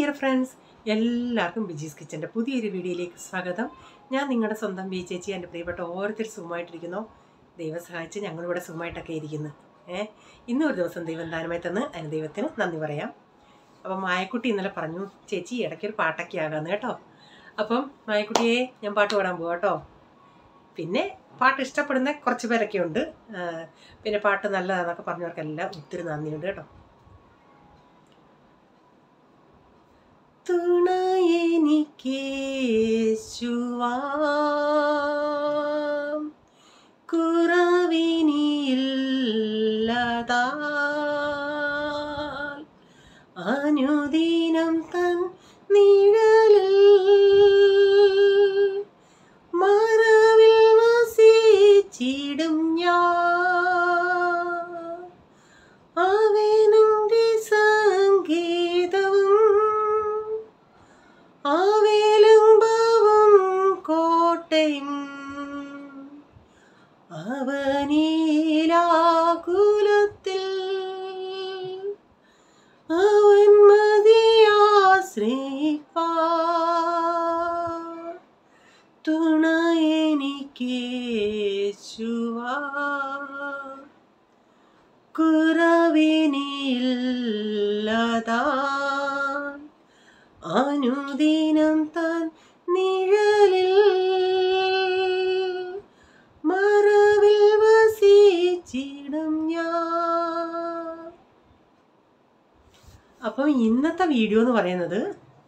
Dear friends എല്ലാവർക്കും ബിജീസ് കിച്ചൻ്റെ പുതിയൊരു വീഡിയോയിലേക്ക് സ്വാഗതം ഞാൻ നിങ്ങളുടെ സ്വന്തം ബി ചേച്ചി എൻ്റെ പ്രിയപ്പെട്ട ഓരോരുത്തർ സുഖമായിട്ടിരിക്കുന്നു ദൈവം സഹായിച്ച് ഞങ്ങളിവിടെ സുഖമായിട്ടൊക്കെ ഇരിക്കുന്നു ഏ ഇന്നും ഒരു ദിവസം ദൈവം ദാനമായി തന്ന് അതിന് ദൈവത്തിന് നന്ദി പറയാം അപ്പം മായക്കുട്ടി ഇന്നലെ പറഞ്ഞു ചേച്ചി ഇടയ്ക്കൊരു പാട്ടൊക്കെ ആകാമെന്ന് കേട്ടോ അപ്പം മായക്കുട്ടിയെ ഞാൻ പാട്ട് പാടാൻ പോകാം കേട്ടോ പിന്നെ പാട്ട് ഇഷ്ടപ്പെടുന്ന കുറച്ച് പേരൊക്കെ ഉണ്ട് ആ, പിന്നെ പാട്ട് നല്ലതാണെന്നൊക്കെ പറഞ്ഞവർക്കെല്ലാം ഒത്തിരി നന്ദിയുണ്ട് കേട്ടോ തുണയെനിക്കേശുവാം കുറവിനിയില്ലതാൽ അനുദിനം തൻ നിഴലിൽ മറവിൽ വസിച്ചിടും ഞാൻ അവനെന്റെ സംഗീതവും ആവേലുംബവും കോട്ടയും അവനീലാകുലത്തിൽ അവൻ മതിയാശ്രയിപ്പാ തുണ എനിക്കേശുവാ കുറവിനില്ലതാ അനുദിനം താൻ നിഴലിൽ മറവിൽ വസിച്ചിടും ഞാൻ അപ്പം ഇന്നത്തെ വീഡിയോ എന്ന് പറയുന്നത്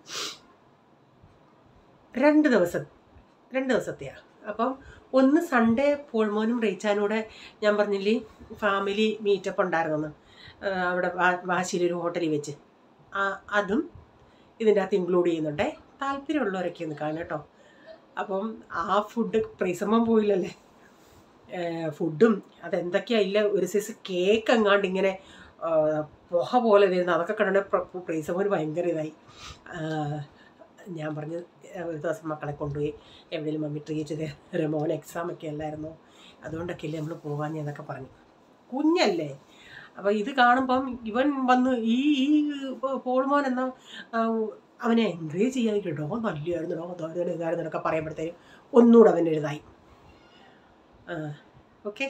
രണ്ട് ദിവസം രണ്ട് ദിവസത്തെയാണ് അപ്പം ഒന്ന് സൺഡേ പോൾമോനും റീച്ചാനൂടെ ഞാൻ പറഞ്ഞില്ലേ ഫാമിലി മീറ്റപ്പ് ഉണ്ടായിരുന്നെന്ന് ആ, അവിടെ വാ- വാശിയിലൊരു ഹോട്ടലിൽ വെച്ച് ആ അതും ഇതിൻ്റെ അകത്ത് ഇൻക്ലൂഡ് ചെയ്യുന്നുണ്ടേ താല്പര്യമുള്ളവരൊക്കെ ഒന്ന് കാണും കേട്ടോ അപ്പം ആ ഫുഡ് പ്രൈസമ്മം പോയില്ലല്ലേ ഫുഡും അതെന്തൊക്കെയാ ഇല്ല ഒരു സൈസ് കേക്ക് എങ്ങാണ്ട് ഇങ്ങനെ ആ, പുക പോലെ വരുന്നത് അതൊക്കെ കണ്ടിട്ട് പ്രൈസമ്മന് ഭയങ്കര ഇതായി ആ, ഞാൻ പറഞ്ഞു ഒരു ദിവസം മക്കളെ കൊണ്ടുപോയി എവിടെയെങ്കിലും മമ്മി ട്രീറ്റ് ചെയ്ത് മോൻ എക്സാം ഒക്കെ അല്ലായിരുന്നു അതുകൊണ്ടൊക്കെ അല്ലേ നമ്മൾ പോകാൻ എന്നൊക്കെ പറഞ്ഞു കുഞ്ഞല്ലേ അപ്പോൾ ഇത് കാണുമ്പം ഇവൻ വന്ന് ഈ ഈ പോൾമോൻ എന്ന ആ, അവനെ എൻകറേജ് ചെയ്യാൻ കേട്ടോ നല്ലതായിരുന്നു ഡോ ഇതായിരുന്നു ഇതായിരുന്നു എന്നൊക്കെ പറയുമ്പോഴത്തേനും ഒന്നുകൂടെ അവൻ്റെ ഇതായി ഓക്കെ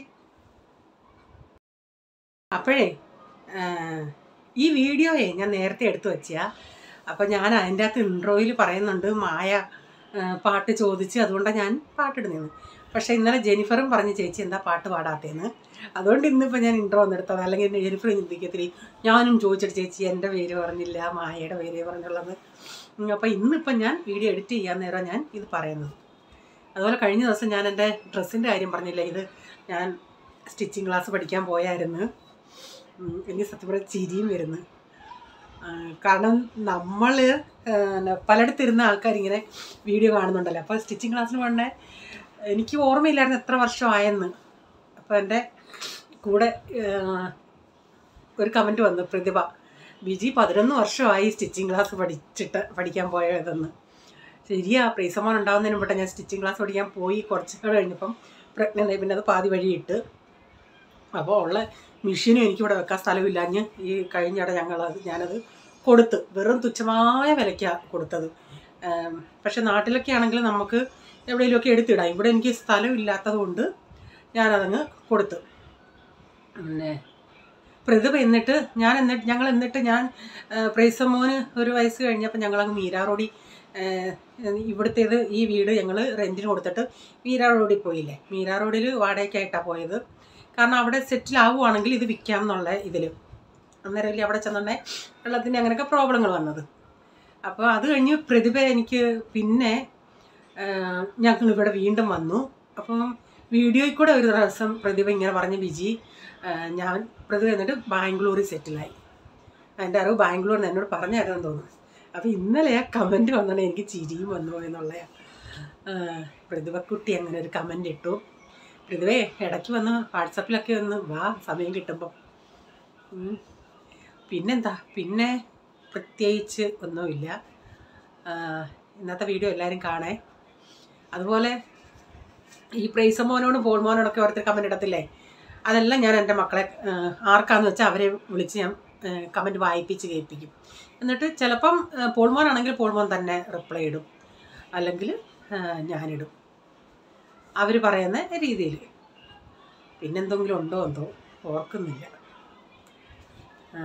അപ്പോഴേ ആ, ഈ വീഡിയോയെ ഞാൻ നേരത്തെ എടുത്തു വെച്ചാ അപ്പം ഞാൻ അതിൻ്റെ അകത്ത് ഇൻട്രോയിൽ പറയുന്നുണ്ട് മായ ആ, പാട്ട് ചോദിച്ച് അതുകൊണ്ടാണ് ഞാൻ പാട്ടിടുന്നത് പക്ഷേ ഇന്നലെ ജെനിഫറും പറഞ്ഞ് ചേച്ചി എന്താ പാട്ട് പാടാത്തേന്ന് അതുകൊണ്ട് ഇന്നിപ്പോൾ ഞാൻ ഇൻട്രോ ഒന്നെടുത്തത് അല്ലെങ്കിൽ ജെനിഫർ ചിന്തിക്കത്തിരി ഞാനും ചോദിച്ചിട്ട് ചേച്ചി എൻ്റെ പേര് പറഞ്ഞില്ല മായയുടെ പേര് പറഞ്ഞുള്ളത് അപ്പോൾ ഇന്നിപ്പം ഞാൻ വീഡിയോ എഡിറ്റ് ചെയ്യാൻ നേരം ഞാൻ ഇത് പറയുന്നത് അതുപോലെ കഴിഞ്ഞ ദിവസം ഞാൻ എൻ്റെ ഡ്രസ്സിൻ്റെ കാര്യം പറഞ്ഞില്ല ഇത് ഞാൻ സ്റ്റിച്ചിങ് ക്ലാസ് പഠിക്കാൻ പോയായിരുന്നു ഉം, എനിക്ക് സത്യം പറഞ്ഞാൽ ചിരിയും വരുന്നു ആ, കാരണം നമ്മൾ പലയിടത്തിരുന്ന ആൾക്കാർ ഇങ്ങനെ വീഡിയോ കാണുന്നുണ്ടല്ലോ അപ്പോൾ സ്റ്റിച്ചിങ് ക്ലാസ്സിന് പോകണ്ടേ എനിക്ക് ഓർമ്മയില്ലായിരുന്നു എത്ര വർഷമായെന്ന് അപ്പോൾ എൻ്റെ കൂടെ ആ, ഒരു കമൻറ്റ് വന്നു പ്രതിഭ ബിജി പതിനൊന്ന് വർഷമായി സ്റ്റിച്ചിങ് ക്ലാസ് പഠിച്ചിട്ട് പഠിക്കാൻ പോയതെന്ന് ശരിയാ പ്രീസമോൻ ഉണ്ടാകുന്നതിന് മുമ്പ് ഞാൻ സ്റ്റിച്ചിങ് ക്ലാസ് പഠിക്കാൻ പോയി കുറച്ച് നാൾ കഴിഞ്ഞപ്പം പ്രഗ്നൻ്റ് ആയി പിന്നെ അത് പാതി വഴി ഇട്ട് അപ്പോൾ ഉള്ള മെഷീനും എനിക്കിവിടെ വെക്കാൻ സ്ഥലമില്ലാഞ്ഞ് ഈ കഴിഞ്ഞിടെ ഞങ്ങളത് ഞാനത് കൊടുത്ത് വെറും തുച്ഛമായ വിലയ്ക്കാണ് കൊടുത്തത് ഏം, പക്ഷെ നാട്ടിലൊക്കെ ആണെങ്കിൽ നമുക്ക് എവിടെയെങ്കിലുമൊക്കെ എടുത്തിടാം ഇവിടെ എനിക്ക് സ്ഥലമില്ലാത്തത് കൊണ്ട് ഞാനതങ്ങ് കൊടുത്തു പിന്നെ പ്രതിഭ എന്നിട്ട് ഞാൻ എന്നിട്ട് ഞങ്ങൾ എന്നിട്ട് ഞാൻ പ്രൈസമോന് ഒരു വയസ്സ് കഴിഞ്ഞപ്പോൾ ഞങ്ങളങ്ങ് മീരാറോടി ഇവിടുത്തേത് ഈ വീട് ഞങ്ങൾ റെൻറ്റിന് കൊടുത്തിട്ട് മീരാ റോഡിൽ പോയില്ലേ മീരാ റോഡിൽ വാടകയ്ക്കായിട്ടാണ് പോയത് കാരണം അവിടെ സെറ്റിൽ ആവുകയാണെങ്കിൽ ഇത് വിൽക്കാം എന്നുള്ള ഇതിൽ അന്നേരമല്ലേ അവിടെ ചെന്നുണ്ടെ വെള്ളത്തിൻ്റെ അങ്ങനെയൊക്കെ പ്രോബ്ലങ്ങൾ വന്നത് അപ്പോൾ അത് കഴിഞ്ഞ് പ്രതിഭ എനിക്ക് പിന്നെ ഞങ്ങൾ ഇവിടെ വീണ്ടും വന്നു അപ്പം വീഡിയോയിൽ കൂടെ ഒരു ദിവസം പ്രതിഭ ഇങ്ങനെ പറഞ്ഞ് ബിജി ആ, ഞാൻ പ്രതിഭ എന്നിട്ട് ബാംഗ്ലൂരിൽ സെറ്റിലായി എൻ്റെ അറിവ് ബാംഗ്ലൂരിൽ നിന്ന് എന്നോട് പറഞ്ഞായിരുന്നു തോന്നുന്നു അപ്പോൾ ഇന്നലെ ആ കമൻറ്റ് വന്നോണ്ട് എനിക്ക് ചിരിയും വന്നു എന്നുള്ള പ്രതിഭക്കുട്ടി അങ്ങനെ ഒരു കമൻ്റ് ഇട്ടു പ്രതിഭേ ഇടയ്ക്ക് വന്ന് വാട്സപ്പിലൊക്കെ ഒന്ന് വാ സമയം കിട്ടുമ്പോൾ ഉം. പിന്നെന്താ പിന്നെ പ്രത്യേകിച്ച് ഒന്നുമില്ല ആ, ഇന്നത്തെ വീഡിയോ എല്ലാവരും കാണേ അതുപോലെ ഈ പ്രൈസമോനോടും പോൾമോനോടൊക്കെ ഓരോരുത്തർ കമൻ്റ് ഇടത്തില്ലേ അതെല്ലാം ഞാൻ എൻ്റെ മക്കളെ ആ, ആർക്കാന്ന് വെച്ചാൽ അവരെ വിളിച്ച് ഞാൻ കമൻറ്റ് വായിപ്പിച്ച് കേൾപ്പിക്കും എന്നിട്ട് ചിലപ്പം ആ, പോൾമോനാണെങ്കിൽ പോൾമോൻ തന്നെ റിപ്ലൈ ഇടും അല്ലെങ്കിൽ ആ, ഞാനിടും അവർ പറയുന്ന രീതിയിൽ പിന്നെന്തെങ്കിലും ഉണ്ടോ എന്തോ ഓർക്കുന്നില്ല ആ,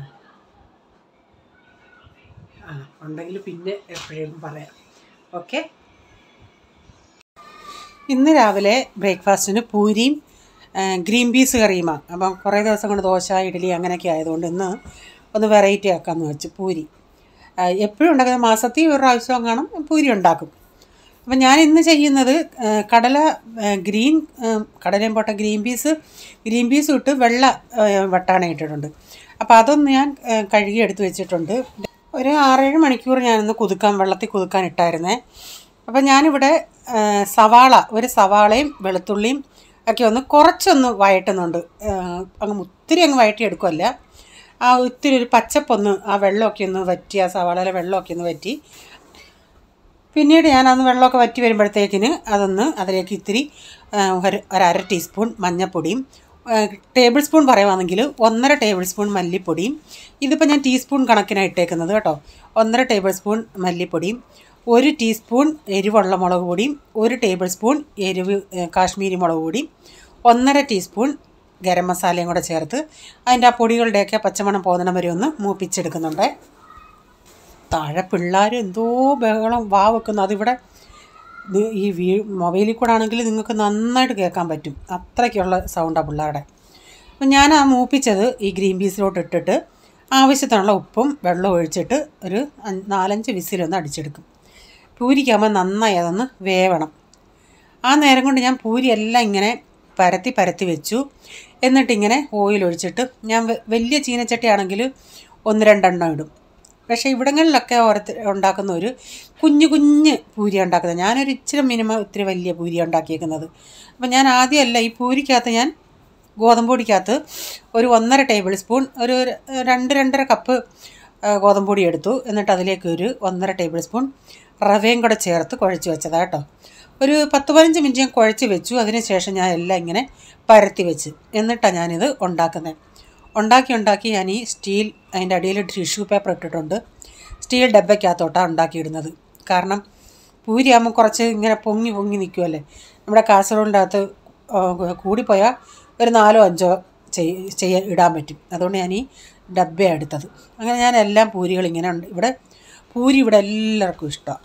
ആ ഉണ്ടെങ്കിൽ പിന്നെ എപ്പോഴേലും പറയാം ഓക്കെ ഇന്ന് രാവിലെ ബ്രേക്ക്ഫാസ്റ്റിന് പൂരിയും ആ, ഗ്രീൻ പീസ് കറിയുമാണ് അപ്പം കുറേ ദിവസം കൊണ്ട് ദോശ ഇഡ്ഡലി അങ്ങനെയൊക്കെ ആയതുകൊണ്ട് ഇന്ന് ഒന്ന് വെറൈറ്റി ആക്കാമെന്ന് വെച്ച് പൂരി ആ, എപ്പോഴും ഉണ്ടാക്കുന്ന മാസത്തിൽ ഒരു പ്രാവശ്യം കാണും പൂരി ഉണ്ടാക്കും അപ്പം ഞാൻ ഇന്ന് ചെയ്യുന്നത് ആ, കടല ആ, ഗ്രീൻ ആ, കടലയും പോട്ട ഗ്രീൻ പീസ് ഗ്രീൻ പീസ് ഇട്ട് വെള്ള ആ, വട്ടാണ ഇട്ടിട്ടുണ്ട് അപ്പോൾ അതൊന്ന് ഞാൻ ആ, കഴുകി എടുത്ത് വെച്ചിട്ടുണ്ട് ഒരു ആറേഴ് മണിക്കൂർ ഞാനൊന്ന് കുതുക്കാൻ വെള്ളത്തിൽ കുതുക്കാൻ ഇട്ടായിരുന്നേ അപ്പം ഞാനിവിടെ ആ, സവാള ഒരു സവാളയും വെളുത്തുള്ളിയും ഒക്കെ ഒന്ന് കുറച്ചൊന്ന് വഴറ്റുന്നുണ്ട് ആ, അങ്ങ് ഒത്തിരി അങ്ങ് വഴറ്റിയെടുക്കുമല്ല ആ ഒത്തിരി ഒരു പച്ചപ്പൊന്ന് ആ വെള്ളമൊക്കെ ഒന്ന് വറ്റി ആ സവാളയിലെ വെള്ളമൊക്കെ ഒന്ന് വറ്റി പിന്നീട് ഞാൻ അന്ന് വെള്ളമൊക്കെ വറ്റി വരുമ്പോഴത്തേക്കിന് അതൊന്ന് അതിലേക്ക് ഇത്തിരി ആ, ഒരു ഒരു അര ടീസ്പൂൺ മഞ്ഞൾപ്പൊടിയും ആ, ടേബിൾ സ്പൂൺ പറയുവാണെങ്കിൽ ഒന്നര ടേബിൾ സ്പൂൺ മല്ലിപ്പൊടിയും ഇതിപ്പോൾ ഞാൻ ടീസ്പൂൺ കണക്കിനാണ് ഇട്ടേക്കുന്നത് കേട്ടോ ഒന്നര ടേബിൾ സ്പൂൺ മല്ലിപ്പൊടിയും ഒരു ടീസ്പൂൺ എരിവുള്ള മുളക് പൊടിയും ഒരു ടേബിൾ സ്പൂൺ എരിവ് ഏ, കാശ്മീരി മുളക് പൊടിയും ഒന്നര ടീസ്പൂൺ ഗരം മസാലയും കൂടെ ചേർത്ത് അതിൻ്റെ ആ പൊടികളുടെയൊക്കെ പച്ചമണം പോകുന്നിടം വരെ ഒന്ന് മൂപ്പിച്ചെടുക്കുന്നുണ്ടേ താഴെ പിള്ളേർ എന്തോ ബഹളം വാ വെക്കുന്നു അതിവിടെ ഇത് ഈ വീ മൊബൈലിൽ കൂടെ ആണെങ്കിൽ നിങ്ങൾക്ക് നന്നായിട്ട് കേൾക്കാൻ പറ്റും അത്രയ്ക്കുള്ള സൗണ്ടാണ് പിള്ളേരുടെ അപ്പം ഞാൻ ആ മൂപ്പിച്ചത് ഈ ഗ്രീൻ പീസിലോട്ട് ഇട്ടിട്ട് ആവശ്യത്തിനുള്ള ഉപ്പും വെള്ളവും ഒഴിച്ചിട്ട് ഒരു അഞ്ച് നാലഞ്ച് വിസിലൊന്ന് അടിച്ചെടുക്കും പൂരിക്കാകുമ്പോൾ നന്നായി അതൊന്ന് വേവണം ആ നേരം കൊണ്ട് ഞാൻ പൂരി എല്ലാം ഇങ്ങനെ പരത്തി പരത്തി വെച്ചു എന്നിട്ടിങ്ങനെ ഓയിൽ ഒഴിച്ചിട്ട് ഞാൻ വെ- വലിയ ചീനച്ചട്ടി ആണെങ്കിൽ ഒന്ന് രണ്ടെണ്ണം ഇടും പക്ഷേ ഇവിടങ്ങളിലൊക്കെ ഓരോരുത്തർ ഉണ്ടാക്കുന്ന ഒരു കുഞ്ഞു കുഞ്ഞ് പൂരി ഉണ്ടാക്കുന്നത് ഞാനൊരു ഇച്ചിരി മിനിമം ഇത്തിരി വലിയ പൂരി ഉണ്ടാക്കിയേക്കുന്നത് അപ്പം ഞാൻ ആദ്യമല്ല ഈ പൂരിക്കകത്ത് ഞാൻ ഗോതമ്പ് പൊടിക്കകത്ത് ഒരു ഒന്നര ടേബിൾ സ്പൂൺ ഒരു ര- രണ്ട് രണ്ടര കപ്പ് ആ, ഗോതമ്പ് പൊടി എടുത്തു എന്നിട്ട് അതിലേക്ക് ഒരു ഒന്നര ടേബിൾ സ്പൂൺ റവയും കൂടെ ചേർത്ത് കുഴച്ച് വെച്ചതാണ് കേട്ടോ ഒരു പത്ത് പതിനഞ്ച് മിനിറ്റ് ഞാൻ കുഴച്ച് വെച്ചു അതിന് ശേഷം ഞാൻ എല്ലാം ഇങ്ങനെ പരത്തി വെച്ച് എന്നിട്ടാണ് ഞാനിത് ഉണ്ടാക്കുന്നത് ഉണ്ടാക്കി ഉണ്ടാക്കി ഞാൻ ഈ സ്റ്റീൽ അതിൻ്റെ അടിയിൽ ടിഷ്യൂ പേപ്പർ ഇട്ടിട്ടുണ്ട് സ്റ്റീൽ ഡബ്ബയ്ക്കകത്തോട്ടാണ് ഉണ്ടാക്കിയിടുന്നത് കാരണം പൂരിയാകുമ്പോൾ കുറച്ച് ഇങ്ങനെ പൊങ്ങി പൊങ്ങി നിൽക്കുമല്ലേ നമ്മുടെ കാസർഗോഡിൻ്റെ അകത്ത് ആ, കൂടിപ്പോയാൽ ഒരു നാലോ അഞ്ചോ ചെയ് ചെയ്യാൻ ഇടാൻ പറ്റും അതുകൊണ്ട് ഞാൻ ഈ ഡബ്ബയാണ് എടുത്തത് അങ്ങനെ ഞാൻ എല്ലാം പൂരികൾ ഇങ്ങനെ ഉണ്ട് ഇവിടെ പൂരി ഇവിടെ എല്ലാവർക്കും ഇഷ്ടമാണ്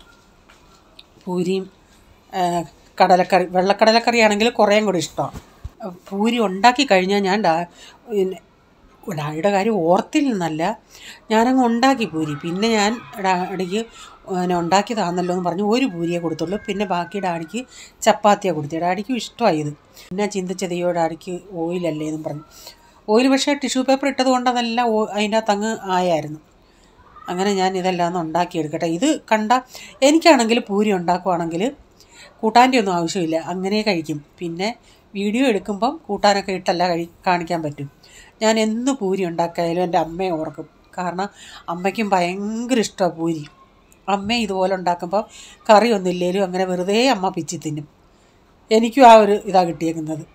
പൂരിയും ആ, കടലക്കറി വെള്ളക്കടലക്കറി ആണെങ്കിൽ കുറേയും കൂടി ഇഷ്ടമാണ് പൂരി ഉണ്ടാക്കി കഴിഞ്ഞാൽ ഞാൻ ഡാ പിന്നെ ഡാഡിയുടെ കാര്യം ഓർത്തിൽ നിന്നല്ല ഞാനങ്ങ് ഉണ്ടാക്കി പൂരി പിന്നെ ഞാൻ ഡാഡിക്ക് പിന്നെ ഉണ്ടാക്കിയതാണല്ലോ എന്ന് പറഞ്ഞ് ഒരു പൂരിയെ കൊടുത്തുള്ളൂ പിന്നെ ബാക്കി ഡാഡിക്ക് ചപ്പാത്തിയാണ് കൊടുത്തത് ഡാഡിക്കും ഇഷ്ടമായി ഇത് പിന്നെ ചിന്തിച്ചത് അയ്യോ ഡാഡിക്ക് ഓയിലല്ലേ എന്നും പറഞ്ഞു ഓയിൽ പക്ഷേ ടിഷ്യൂ പേപ്പർ ഇട്ടത് കൊണ്ട് അതെല്ലാം ഓ- അതിൻ്റെ അകത്ത് അങ്ങ് ആയായിരുന്നു അങ്ങനെ ഞാൻ ഇതെല്ലാം ഒന്ന് ഉണ്ടാക്കിയെടുക്കട്ടെ ഇത് കണ്ട എനിക്കാണെങ്കിൽ പൂരി ഉണ്ടാക്കുവാണെങ്കിൽ കൂട്ടാൻ്റെ ഒന്നും ആവശ്യമില്ല അങ്ങനെ കഴിക്കും പിന്നെ വീഡിയോ എടുക്കുമ്പം കൂട്ടാനൊക്കെ ഇട്ടല്ല കഴി കാണിക്കാൻ പറ്റും ഞാൻ എന്ന് പൂരി ഉണ്ടാക്കിയാലും എൻ്റെ അമ്മയെ ഓർക്കും കാരണം അമ്മയ്ക്കും ഭയങ്കര ഇഷ്ടമാണ് പൂരി അമ്മ ഇതുപോലെ ഉണ്ടാക്കുമ്പോൾ കറിയൊന്നും ഇല്ലേലും അങ്ങനെ വെറുതെ അമ്മ പിച്ചി തിന്നും എനിക്കും ആ ഒരു ഇതാണ് കിട്ടിയേക്കുന്നത്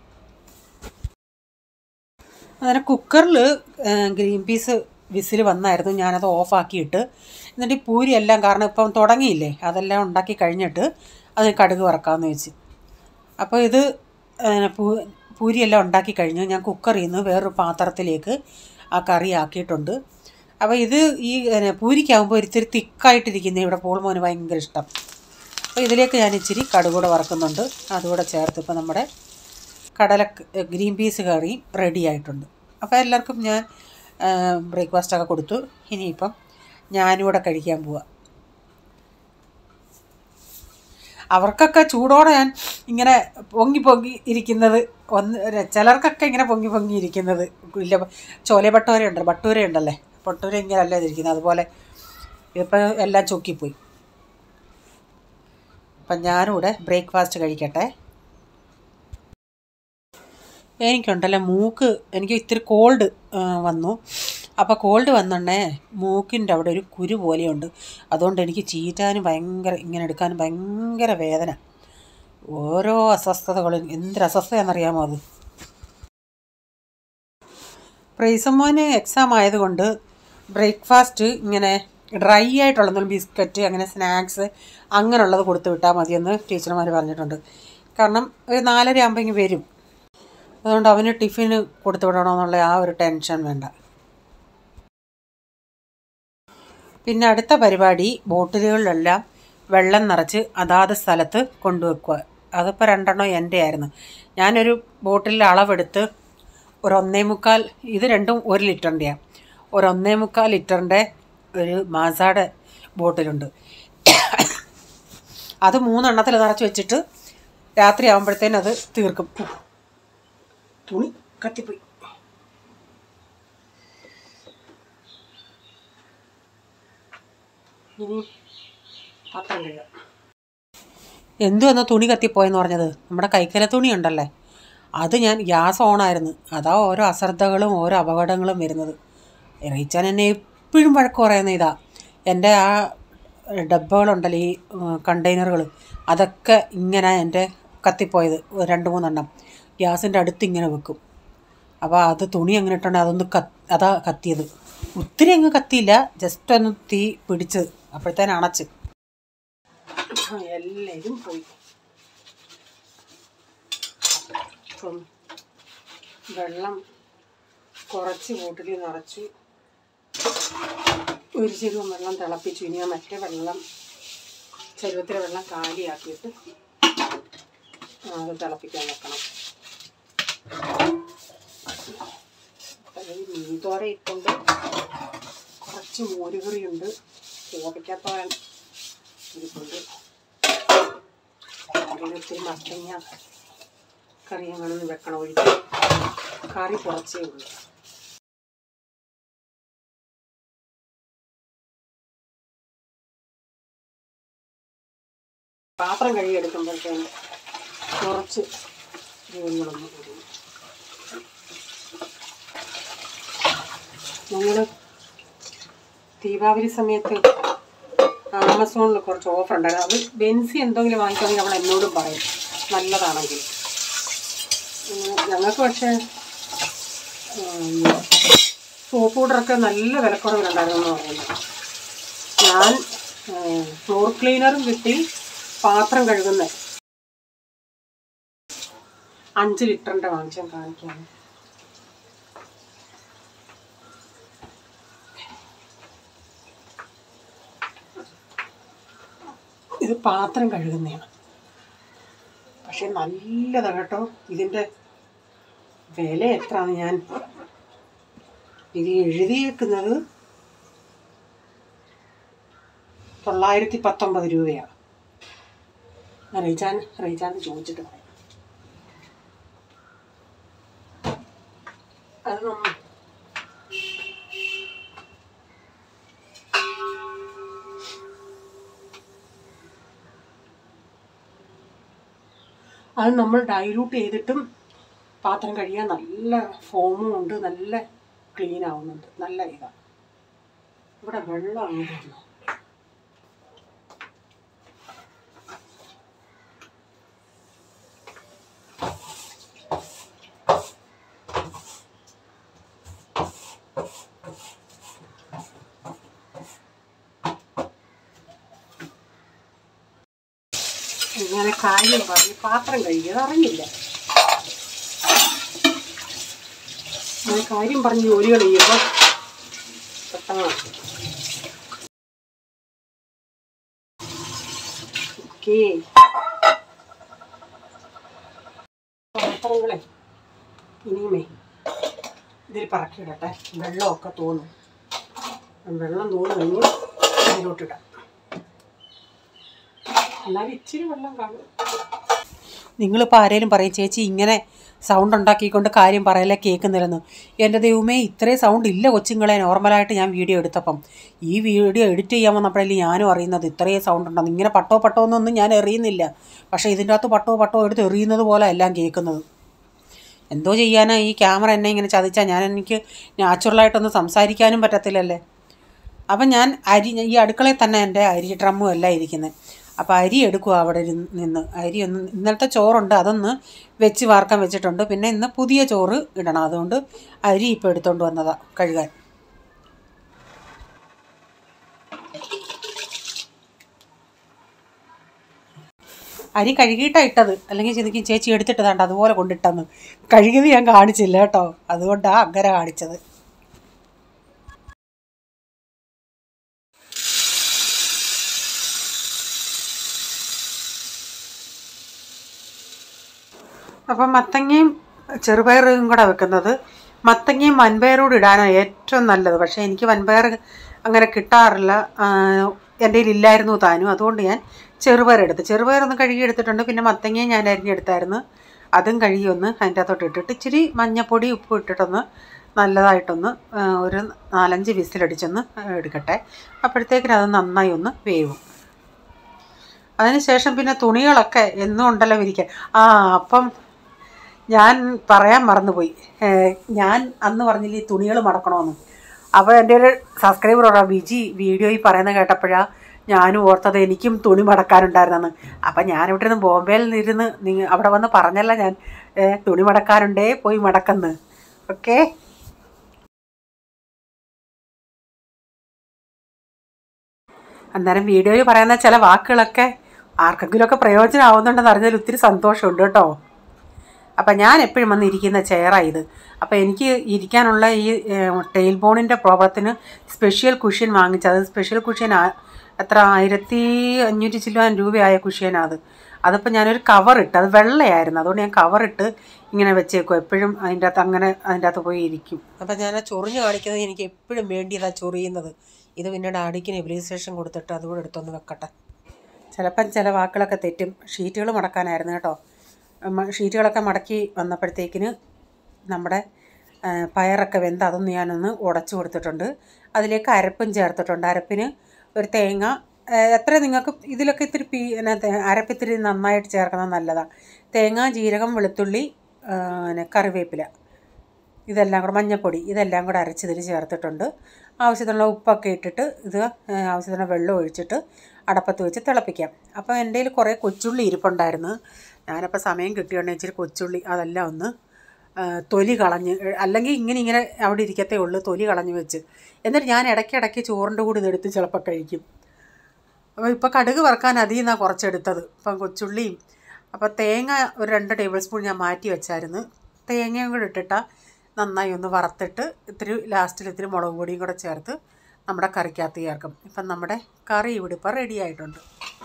അങ്ങനെ കുക്കറിൽ ഗ്രീൻ പീസ് വിസിൽ വന്നായിരുന്നു ഞാനത് ഓഫാക്കിയിട്ട് എന്നിട്ട് ഈ പൂരി എല്ലാം കാരണം ഇപ്പം തുടങ്ങിയില്ലേ അതെല്ലാം ഉണ്ടാക്കി കഴിഞ്ഞിട്ട് അതിന് കടുക് വറക്കാമെന്ന് വെച്ച് അപ്പോൾ ഇത് ഏ, പൂ പൂരിയെല്ലാം ഉണ്ടാക്കി കഴിഞ്ഞു ഞാൻ കുക്കറിൽ നിന്ന് വേറൊരു പാത്രത്തിലേക്ക് ആ കറി ആക്കിയിട്ടുണ്ട് അപ്പോൾ ഇത് ഈ ഏ, പൂരിക്കാവുമ്പോൾ ഒരിത്തിരി തിക്കായിട്ടിരിക്കുന്ന ഇവിടെ പോൾ മോന് ഭയങ്കര ഇഷ്ടം അപ്പോൾ ഇതിലേക്ക് ഞാൻ ഇച്ചിരി കടുക് കൂടെ വറക്കുന്നുണ്ട് അതുകൂടെ ചേർത്ത് ഇപ്പോൾ നമ്മുടെ കടല ഗ്രീൻ പീസ് കറി റെഡി ആയിട്ടുണ്ട് അപ്പോൾ എല്ലാവർക്കും ഞാൻ ബ്രേക്ക്ഫാസ്റ്റൊക്കെ കൊടുത്തു ഇനിയിപ്പം ഞാനും കൂടെ കഴിക്കാൻ പോവാം അവർക്കൊക്കെ ചൂടോടെ ഞാൻ ഇങ്ങനെ പൊങ്ങി പൊങ്ങി ഇരിക്കുന്നത് ഒന്ന് ഒരു- ചിലർക്കൊക്കെ ഇങ്ങനെ പൊങ്ങി പൊങ്ങി ഇരിക്കുന്നത് ഇല്ല ചോല ഭട്ടൂര ഉണ്ടല്ലോ ഭട്ടൂര ഉണ്ടല്ലേ ഭട്ടൂര ഇങ്ങനെ അല്ല ഇരിക്കുന്നത് അതുപോലെ ഇപ്പം എല്ലാം ചൊക്കിപ്പോയി അപ്പം ഞാനും കൂടെ ബ്രേക്ക്ഫാസ്റ്റ് കഴിക്കട്ടെ എനിക്കുണ്ടല്ലോ മൂക്ക് എനിക്ക് ഇത്തിരി കോൾഡ് വന്നു അപ്പോൾ കോൾഡ് വന്നുണ്ടേ മൂക്കിൻ്റെ അവിടെ ഒരു കുരു പോലെയുണ്ട് അതുകൊണ്ട് എനിക്ക് ചീറ്റാനും ഭയങ്കര ഇങ്ങനെ എടുക്കാനും ഭയങ്കര വേദന ഓരോ അസ്വസ്ഥതകളും എന്തൊരു അസ്വസ്ഥതയാണെന്നറിയാമോ അത് പ്രൈസമ്മോന് എക്സാം ആയതുകൊണ്ട് ബ്രേക്ക്ഫാസ്റ്റ് ഇങ്ങനെ ഡ്രൈ ആയിട്ടുള്ള എന്തെങ്കിലും ബിസ്ക്കറ്റ് അങ്ങനെ സ്നാക്സ് അങ്ങനെയുള്ളത് കൊടുത്തു വിട്ടാൽ മതിയെന്ന് ടീച്ചർമാർ പറഞ്ഞിട്ടുണ്ട് കാരണം ഒരു നാലര ആകുമ്പോൾ ഇങ്ങ് വരും അതുകൊണ്ട് അവന് ടിഫിന് കൊടുത്തു വിടണമെന്നുള്ള ആ ഒരു ടെൻഷൻ വേണ്ട പിന്നെ അടുത്ത പരിപാടി ബോട്ടിലുകളിലെല്ലാം വെള്ളം നിറച്ച് അതാത് സ്ഥലത്ത് കൊണ്ടുവെക്കുക അതിപ്പോൾ രണ്ടെണ്ണം എൻ്റെ ആയിരുന്നു ഞാനൊരു ബോട്ടിലിൽ അളവെടുത്ത് ഒരു ഒന്നേ മുക്കാൽ ഇത് രണ്ടും ഒരു ലിറ്ററിൻ്റെയാണ് ഒരു ഒന്നേ മുക്കാൽ ലിറ്ററിൻ്റെ ഒരു മാസാടെ ബോട്ടിലുണ്ട് അത് മൂന്നെണ്ണത്തിൽ നിറച്ച് വെച്ചിട്ട് രാത്രി ആകുമ്പോഴത്തേനും അത് തീർക്കും തുണി കത്തിപ്പോയി ഇനി പാത്രം കഴുകാം എന്തു എന്ന തുണി കത്തിപ്പോയെന്ന് പറഞ്ഞത് നമ്മുടെ കൈക്കല തുണി ഉണ്ടല്ലേ അത് ഞാൻ ഗ്യാസ് ഓണായിരുന്നു അതാ ഓരോ അശ്രദ്ധകളും ഓരോ അപകടങ്ങളും വരുന്നത് റീച്ചാൻ എന്നെ എപ്പോഴും വഴക്ക് പറയുന്ന ഇതാ എൻ്റെ ആ ഡബ്ബകളുണ്ടല്ലോ ഈ കണ്ടെയ്നറുകൾ അതൊക്കെ ഇങ്ങനെ എൻ്റെ കത്തിപ്പോയത് രണ്ട് മൂന്നെണ്ണം ഗ്യാസിൻ്റെ അടുത്ത് ഇങ്ങനെ വെക്കും അപ്പോൾ അത് തുണി അങ്ങനെ ഇട്ടുണ്ടെങ്കിൽ അതൊന്ന് കത്ത് അതാ കത്തിയത് ഒത്തിരി അങ്ങ് കത്തിയില്ല ജസ്റ്റ് ഒന്ന് തീ പിടിച്ച് അപ്പോഴത്തേന് അണച്ച് എല്ലാവരും പോയി ഇപ്പം വെള്ളം കുറച്ച് ബോട്ടിൽ നിറച്ചു ഒരു ചെരുവം വെള്ളം തിളപ്പിച്ചു ഇനി ആ മറ്റേ വെള്ളം ചെരുവത്തിലെ വെള്ളം കാലിയാക്കിയിട്ട് അത് തിളപ്പിക്കാൻ വെക്കണം മീൻതോര ഇട്ടുണ്ട് കുറച്ച് മോരുകറിയുണ്ട് കോവയ്ക്കാത്തോരൻ ഇരിപ്പുണ്ട് അതിൽ ഒത്തിരി മത്തങ്ങ കറി അങ്ങനെ വെക്കണം ഒഴിച്ച് കറി കുറച്ചേ ഉള്ളൂ പാത്രം കഴുകിയെടുക്കുമ്പോഴത്തേന് കുറച്ച് ജോലികളൊന്നും വരും ഞങ്ങൾ ദീപാവലി സമയത്ത് ആമസോണിൽ കുറച്ച് ഓഫർ ഉണ്ടായിരുന്നു അത് ബെൻസി എന്തെങ്കിലും വാങ്ങിക്കുകയാണെങ്കിൽ അവൾ എന്നോടും പറയും നല്ലതാണെങ്കിൽ ഉം, ഞങ്ങൾക്ക് പക്ഷേ സോപ്പ് പൗഡറൊക്കെ നല്ല വിലക്കുറവിലുണ്ടായിരുന്നു എന്ന് പറയുന്നത് ഞാൻ ഫ്ലോർ ക്ലീനറും കിട്ടി പാത്രം കഴുകുന്ന അഞ്ച് ലിറ്ററിൻ്റെ വാങ്ങിച്ചാൽ കാണിക്കാം ഇത് പാത്രം കഴുകുന്നതാണ് പക്ഷെ നല്ലതാണ് കേട്ടോ ഇതിൻ്റെ വില എത്രയാണ് ഞാൻ ഇത് എഴുതിയേക്കുന്നത് തൊള്ളായിരത്തി പത്തൊമ്പത് രൂപയാണ് ഞാൻ റീചാൻ റീചാൻ ചോദിച്ചിട്ട് പറയാം അത് നമ്മ അത് നമ്മൾ ഡൈലൂട്ട് ചെയ്തിട്ടും പാത്രം കഴുകിയാൽ നല്ല ഫോമും ഉണ്ട് നല്ല ക്ലീൻ ആവുന്നുണ്ട് നല്ല ഇതാണ് ഇവിടെ വെള്ളം അങ്ങനെ ഇങ്ങനെ കാര്യം പറഞ്ഞ് പാത്രം കഴുകിയത് അറിഞ്ഞില്ല അങ്ങനെ കാര്യം പറഞ്ഞ് ജോലികൾ ചെയ്യുമ്പോൾ പെട്ടെന്ന് ഓക്കേ പാത്രങ്ങളെ ഇനിയുമേ ഇതിൽ പറക്കിയിടട്ടെ വെള്ളമൊക്കെ തോന്നും വെള്ളം തോന്നു കഴിഞ്ഞ് അതിലോട്ടിടാം എന്നാലും ഇച്ചിരി വെള്ളം കാണും നിങ്ങളിപ്പോൾ ആരേലും പറയും ചേച്ചി ഇങ്ങനെ സൗണ്ട് ഉണ്ടാക്കിക്കൊണ്ട് കാര്യം പറയലേ കേൾക്കുന്നില്ലെന്ന് എൻ്റെ ദൈവമേ ഇത്രയും സൗണ്ട് ഇല്ല കൊച്ചുങ്ങളെ നോർമലായിട്ട് ഞാൻ വീഡിയോ എടുത്തപ്പം ഈ വീഡിയോ എഡിറ്റ് ചെയ്യാൻ വന്നപ്പോഴല്ലേ ഞാനും അറിയുന്നത് ഇത്രയും സൗണ്ട് ഉണ്ടെന്ന് ഇങ്ങനെ പട്ടോ പട്ടോ എന്നൊന്നും ഞാൻ എറിയുന്നില്ല പക്ഷേ ഇതിൻ്റെ അകത്ത് പട്ടോ പട്ടോ എടുത്ത് എറിയുന്നത് പോലെ എല്ലാം കേൾക്കുന്നത് എന്തോ ചെയ്യാനാ ഈ ക്യാമറ എന്നെ ഇങ്ങനെ ചതിച്ചാൽ ഞാൻ എനിക്ക് നാച്ചുറലായിട്ടൊന്നും സംസാരിക്കാനും പറ്റത്തില്ലല്ലേ അപ്പം ഞാൻ അരി ഈ അടുക്കളയിൽ തന്നെ എൻ്റെ അരി ഡ്രമ്മും എല്ലാം ഇരിക്കുന്നത് അപ്പോൾ അരി എടുക്കുക അവിടെ ഇരുന്ന് നിന്ന് അരി ഒന്ന് ഇന്നലത്തെ ചോറുണ്ട് അതൊന്ന് വെച്ച് വാർക്കാൻ വെച്ചിട്ടുണ്ട് പിന്നെ ഇന്ന് പുതിയ ചോറ് ഇടണം അതുകൊണ്ട് അരി ഇപ്പോൾ എടുത്തുകൊണ്ട് വന്നതാണ് കഴുകാൻ അരി കഴുകിയിട്ടാണ് ഇട്ടത് അല്ലെങ്കിൽ ചിന്തിക്കും ചേച്ചി എടുത്തിട്ടതാണ്ട് അതുപോലെ കൊണ്ടിട്ടെന്ന് കഴുകിയത് ഞാൻ കാണിച്ചില്ല കേട്ടോ അതുകൊണ്ടാണ് അങ്ങനെ കാണിച്ചത് അപ്പം മത്തങ്ങയും ചെറുപയറും കൂടെ വെക്കുന്നത് മത്തങ്ങയും വൻപയറോട് ഇടാനാണ് ഏറ്റവും നല്ലത് പക്ഷേ എനിക്ക് വൻപയർ അങ്ങനെ കിട്ടാറില്ല എൻ്റെ കയ്യിൽ ഇല്ലായിരുന്നു താനും അതുകൊണ്ട് ഞാൻ ചെറുപയർ എടുത്ത് ചെറുപയറൊന്ന് കഴുകി എടുത്തിട്ടുണ്ട് പിന്നെ മത്തങ്ങയും ഞാൻ അരിഞ്ഞെടുത്തായിരുന്നു അതും കഴുകി ഒന്ന് അതിൻ്റെ അകത്തോട്ട് ഇട്ടിട്ട് ഇച്ചിരി മഞ്ഞപ്പൊടി ഉപ്പ് ഇട്ടിട്ടൊന്ന് നല്ലതായിട്ടൊന്ന് ആ, ഒരു നാലഞ്ച് വിസിലടിച്ചൊന്ന് എടുക്കട്ടെ അപ്പോഴത്തേക്കിന് അത് നന്നായി ഒന്ന് വേവും അതിനുശേഷം പിന്നെ തുണികളൊക്കെ എന്നും ഉണ്ടല്ലോ വിരിക്കാൻ ആ അപ്പം ഞാൻ പറയാൻ മറന്നുപോയി ഏഹ് ഞാൻ അന്ന് പറഞ്ഞില്ലേ ഈ തുണികൾ മടക്കണമെന്ന് അപ്പോൾ എൻ്റെ ഒരു സബ്സ്ക്രൈബർ പറയാം വിജി വീഡിയോയിൽ പറയുന്നത് കേട്ടപ്പോഴാണ് ഞാനും ഓർത്തത് എനിക്കും തുണി മടക്കാനുണ്ടായിരുന്നെന്ന് അപ്പം ഞാനിവിടെ നിന്ന് ബോംബെയിൽ നിന്നിരുന്ന് നിങ്ങൾ അവിടെ വന്ന് പറഞ്ഞല്ല ഞാൻ ഏഹ് തുണി മടക്കാനുണ്ടേ പോയി മടക്കെന്ന് ഓക്കേ അന്നേരം വീഡിയോയിൽ പറയുന്ന ചില വാക്കുകളൊക്കെ ആർക്കെങ്കിലുമൊക്കെ പ്രയോജനമാവുന്നുണ്ടെന്ന് അറിഞ്ഞാൽ ഒത്തിരി സന്തോഷമുണ്ട് കേട്ടോ അപ്പം ഞാൻ എപ്പോഴും വന്ന് ഇരിക്കുന്ന ചെയറാണ് ഇത് അപ്പോൾ എനിക്ക് ഇരിക്കാനുള്ള ഈ ടെയിൽ ബോണിൻ്റെ പ്രോബ്ലത്തിന് സ്പെഷ്യൽ കുഷ്യൻ വാങ്ങിച്ചത് സ്പെഷ്യൽ കുഷ്യൻ എത്ര ആയിരത്തി അഞ്ഞൂറ്റി ചില്ലുവാൻ രൂപയായ കുഷ്യനാണ് അത് അതിപ്പോൾ ഞാനൊരു കവർ ഇട്ട് അത് വെള്ളയായിരുന്നു അതുകൊണ്ട് ഞാൻ കവർ ഇട്ട് ഇങ്ങനെ വെച്ചേക്കും എപ്പോഴും അതിൻ്റെ അകത്ത് അങ്ങനെ അതിൻ്റെ അകത്ത് പോയി ഇരിക്കും അപ്പം ഞാൻ ആ ചൊറിഞ്ഞ് കാണിക്കുന്നത് എനിക്ക് എപ്പോഴും വേണ്ടിയതാണ് ചൊറിയുന്നത് ഇത് പിന്നെ ഡാഡിക്ക് നെബിലൈസേഷൻ കൊടുത്തിട്ട് അതുകൂടെ എടുത്തൊന്ന് വെക്കട്ടെ ചിലപ്പം ചില വാക്കുകളൊക്കെ തെറ്റും ഷീറ്റുകൾ മടക്കാനായിരുന്നു കേട്ടോ മ- ഷീറ്റുകളൊക്കെ മടക്കി വന്നപ്പോഴത്തേക്കിന് നമ്മുടെ ആ, പയറൊക്കെ വെന്ത് അതൊന്ന് ഞാനൊന്ന് ഉടച്ചു കൊടുത്തിട്ടുണ്ട് അതിലേക്ക് അരപ്പും ചേർത്തിട്ടുണ്ട് അരപ്പിന് ഒരു തേങ്ങ ആ, എത്ര നിങ്ങൾക്ക് ഇതിലൊക്കെ ഇത്തിരി പീ അതിനകത്ത് അരപ്പിത്തിരി നന്നായിട്ട് ചേർക്കുന്നത് നല്ലതാണ് തേങ്ങ ജീരകം വെളുത്തുള്ളി ആ, പിന്നെ കറിവേപ്പില ഇതെല്ലാം കൂടെ മഞ്ഞൾപ്പൊടി ഇതെല്ലാം കൂടെ അരച്ചിതിൽ ചേർത്തിട്ടുണ്ട് ആവശ്യത്തിനുള്ള ഉപ്പൊക്കെ ഇട്ടിട്ട് ഇത് ആ, ആവശ്യത്തിന് വെള്ളം ഒഴിച്ചിട്ട് അടപ്പത്ത് വെച്ച് തിളപ്പിക്കാം അപ്പോൾ എൻ്റെ കയ്യിൽ കുറേ കൊച്ചുള്ളി ഇരിപ്പുണ്ടായിരുന്നു ഞാനപ്പോൾ സമയം കിട്ടിയോണ്ട് ഇച്ചിരി കൊച്ചുള്ളി അതെല്ലാം ഒന്ന് ആ, തൊലി കളഞ്ഞ് അല്ലെങ്കിൽ ഇങ്ങനെ ഇങ്ങനെ അവിടെ ഇരിക്കത്തേ ഉള്ളൂ തൊലി കളഞ്ഞ് വെച്ച് എന്നിട്ട് ഞാൻ ഇടയ്ക്കിടയ്ക്ക് ചോറിൻ്റെ കൂടെ ഇതെടുത്ത് ചിലപ്പോൾ കഴിക്കും അപ്പോൾ ഇപ്പോൾ കടുക് വറുക്കാൻ അതിൽ നിന്നാണ് കുറച്ചെടുത്തത് ഇപ്പം കൊച്ചുള്ളിയും അപ്പോൾ തേങ്ങ ഒരു രണ്ട് ടേബിൾ സ്പൂൺ ഞാൻ മാറ്റി വെച്ചായിരുന്നു തേങ്ങയും കൂടെ ഇട്ടിട്ടാൽ നന്നായി ഒന്ന് വറുത്തിട്ട് ഇത്തിരി ലാസ്റ്റിൽ ഇത്തിരി മുളക് പൊടിയും കൂടെ ചേർത്ത് നമ്മുടെ കറിക്കകത്ത് ചേർക്കും ഇപ്പം നമ്മുടെ കറി ഇവിടെ ഇപ്പോൾ റെഡി ആയിട്ടുണ്ട്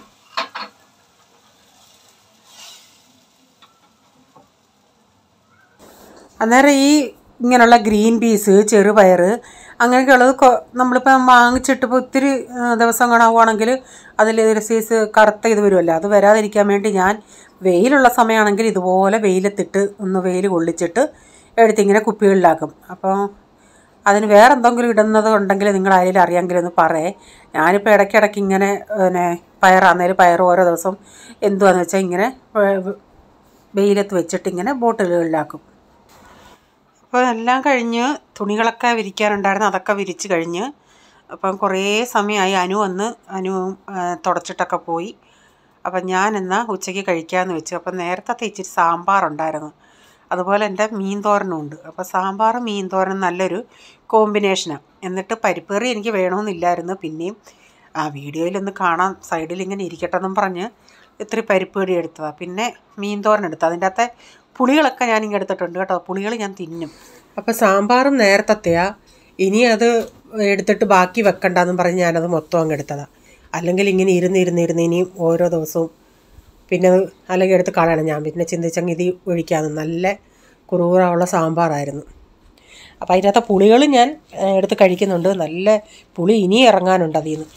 അന്നേരം ഈ ഇങ്ങനെയുള്ള ഗ്രീൻ പീസ് ചെറുപയർ അങ്ങനെയൊക്കെയുള്ളത് കൊ- നമ്മളിപ്പം വാങ്ങിച്ചിട്ട് ഇപ്പോൾ ഒത്തിരി ആ, ദിവസം കാണാവുകയാണെങ്കിൽ അതിൽ ഒരു സൈസ് കറുത്ത ഇത് വരുമല്ലോ അത് വരാതിരിക്കാൻ വേണ്ടി ഞാൻ വെയിലുള്ള സമയമാണെങ്കിൽ ഇതുപോലെ വെയിലത്തിട്ട് ഒന്ന് വെയിൽ കൊള്ളിച്ചിട്ട് എടുത്തിങ്ങനെ കുപ്പികളിലാക്കും അപ്പോൾ അതിന് വേറെ എന്തെങ്കിലും ഇടുന്നത് ഉണ്ടെങ്കിൽ നിങ്ങൾ ആരെങ്കിലും അറിയാമെങ്കിൽ ഒന്ന് പറയേ ഞാനിപ്പോൾ ഇടയ്ക്കിടയ്ക്ക് ഇങ്ങനെ പിന്നെ പയറാന്നേലും പയർ ഓരോ ദിവസം എന്തുവാന്ന് വെച്ചാൽ ഇങ്ങനെ വെ- വെ- വെയിലത്ത് വെച്ചിട്ട് ഇങ്ങനെ ബോട്ടിലുകളിലാക്കും അപ്പോൾ എല്ലാം കഴിഞ്ഞ് തുണികളൊക്കെ വിരിക്കാനുണ്ടായിരുന്നു അതൊക്കെ വിരിച്ച് കഴിഞ്ഞ് അപ്പം കുറേ സമയമായി അനു വന്ന് അനു ആ, തുടച്ചിട്ടൊക്കെ പോയി അപ്പം ഞാൻ എന്നാൽ ഉച്ചയ്ക്ക് കഴിക്കാമെന്ന് വെച്ചു അപ്പം നേരത്തെ ഇച്ചിരി സാമ്പാറുണ്ടായിരുന്നു അതുപോലെ എൻ്റെ മീൻ തോരനും ഉണ്ട് അപ്പോൾ സാമ്പാറും മീൻ തോരനും നല്ലൊരു കോമ്പിനേഷനാണ് എന്നിട്ട് പരിപ്പ് കറി എനിക്ക് വേണമെന്നില്ലായിരുന്നു പിന്നെയും ആ വീഡിയോയിലൊന്ന് കാണാം സൈഡിൽ ഇങ്ങനെ ഇരിക്കട്ടെ എന്നും പറഞ്ഞ് ഇത്തിരി പരിപ്പ് കറി എടുത്തതാണ് പിന്നെ മീൻ തോരൻ എടുത്തു അതിൻ്റെ അകത്തെ പുളികളൊക്കെ ഞാൻ ഇങ്ങനെ എടുത്തിട്ടുണ്ട് കേട്ടോ പുളികൾ ഞാൻ തിന്നും അപ്പോൾ സാമ്പാറും നേരത്തെയാ ഇനി അത് എടുത്തിട്ട് ബാക്കി വെക്കണ്ടെന്നും പറഞ്ഞ് ഞാനത് മൊത്തം അങ്ങ് എടുത്തതാണ് അല്ലെങ്കിൽ ഇങ്ങനെ ഇരുന്ന് ഇരുന്ന് ഇരുന്ന് ഇനിയും ഓരോ ദിവസവും പിന്നെ അത് അല്ലെങ്കിൽ എടുത്ത് കളയണം ഞാൻ പിന്നെ ചിന്തിച്ചങ്ങ് ഇത് ഒഴിക്കാമെന്ന് നല്ല കുറുകുറുള്ള സാമ്പാറായിരുന്നു അപ്പോൾ അതിനകത്തെ പുളികൾ ഞാൻ ഏ, എടുത്ത് കഴിക്കുന്നുണ്ട് നല്ല പുളി ഇനി ഇറങ്ങാനുണ്ട് അതിൽ നിന്ന്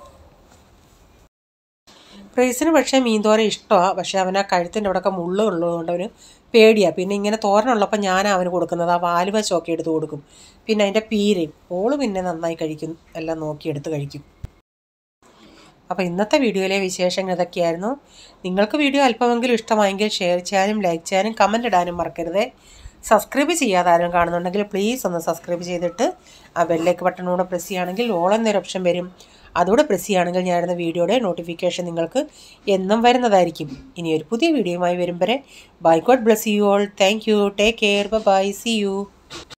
പ്രൈസിന് പക്ഷേ മീൻതോര ഇഷ്ടമാണ് പക്ഷേ അവൻ ആ കഴുത്തിൻ്റെ അവിടെയൊക്കെ മുള്ള് ഉള്ളതുകൊണ്ട് അവന് പേടിയാണ് പിന്നെ ഇങ്ങനെ തോരനുള്ളപ്പോൾ ഞാൻ അവന് കൊടുക്കുന്നത് ആ വാലുവശമൊക്കെ എടുത്ത് കൊടുക്കും പിന്നെ അതിൻ്റെ പീരയും ഓള് പിന്നെ നന്നായി കഴിക്കും എല്ലാം നോക്കിയെടുത്ത് കഴിക്കും അപ്പോൾ ഇന്നത്തെ വീഡിയോയിലെ വിശേഷങ്ങൾ ഇതൊക്കെയായിരുന്നു നിങ്ങൾക്ക് വീഡിയോ അല്പമെങ്കിലും ഇഷ്ടമായെങ്കിൽ ഷെയർ ചെയ്യാനും ലൈക്ക് ചെയ്യാനും കമൻ്റ് ഇടാനും മറക്കരുത് സബ്സ്ക്രൈബ് ചെയ്യാതെ ആരും കാണുന്നുണ്ടെങ്കിൽ പ്ലീസ് ഒന്ന് സബ്സ്ക്രൈബ് ചെയ്തിട്ട് ആ ബെല്ലേക്ക് ബട്ടൺ കൂടെ പ്രസ് ചെയ്യുകയാണെങ്കിൽ ഓൾ എന്നൊരു ഓപ്ഷൻ വരും അതുകൂടെ പ്രസ് ചെയ്യുകയാണെങ്കിൽ ഞാനിടുന്ന വീഡിയോയുടെ നോട്ടിഫിക്കേഷൻ നിങ്ങൾക്ക് എന്നും വരുന്നതായിരിക്കും ഇനി ഒരു പുതിയ വീഡിയോയുമായി വരും വരെ bye God bless you all thank you take care bye see U